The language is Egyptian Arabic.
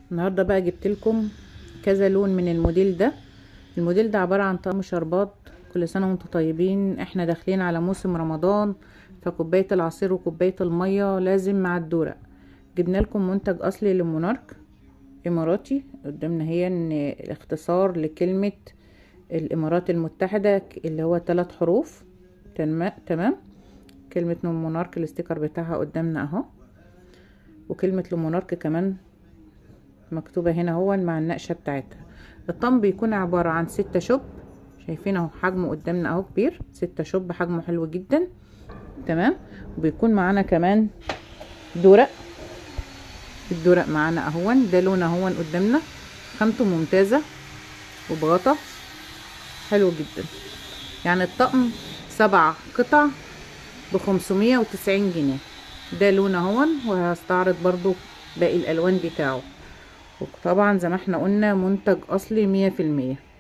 النهارده بقى جبت لكم كذا لون من الموديل ده الموديل ده عبارة عن طقم شربات كل سنة وانتم طيبين احنا داخلين على موسم رمضان فكوباية العصير وكوباية المية لازم مع الدورق جبنا لكم منتج اصلي لمونارك اماراتي قدامنا هي ان الاختصار لكلمة الامارات المتحدة اللي هو ثلاث حروف تمام كلمة مونارك الاستيكر بتاعها قدامنا اهو وكلمة لمونارك كمان مكتوبة هنا هو مع النقشة بتاعتها الطن بيكون عبارة عن ستة شوب شايفين اهو حجمه قدامنا اهو كبير ستة شوب حجمه حلو جدا تمام وبيكون معانا كمان دورق الدورق معانا اهون ده لون اهون قدامنا خامته ممتازة وبغطا حلو جدا يعني الطقم سبع قطع بخمسمية وتسعين جنيه ده لون اهون وهستعرض برضو باقي الالوان بتاعه وطبعا زي ما احنا قلنا منتج اصلي مية في المية